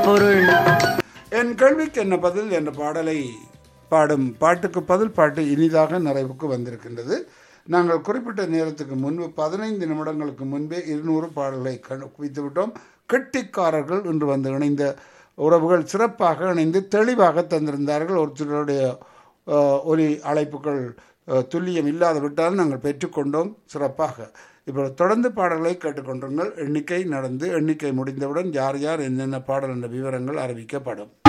பொருள் என் கேள்விக்கு என்ன பதில் என்ற பாடலை பாடும் பாட்டுக்கு பதில் பாட்டு இனிதாக நிறைவுக்கு வந்திருக்கின்றது நாங்கள் குறிப்பிட்ட நேரத்துக்கு முன்பு பதினைந்து நிமிடங்களுக்கு முன்பே இருநூறு பாடல்களை கண்- குவித்து விட்டோம் கெட்டிக்காரர்கள் என்று வந்து இணைந்த உறவுகள் சிறப்பாக இணைந்து தெளிவாக தந்திருந்தார்கள் ஒரு சிலருடைய அஹ், ஒலி அழைப்புகள் அஹ், துல்லியம் இல்லாத விட்டால் நாங்கள் பெற்றுக்கொண்டோம் சிறப்பாக இப்போ தொடர்ந்து பாடல்களை கேட்டுக்கொண்டிருங்கள் எண்ணிக்கை நடந்து எண்ணிக்கை முடிந்தவுடன் யார் யார் என்னென்ன பாடல் என்ற விவரங்கள் அறிவிக்கப்படும்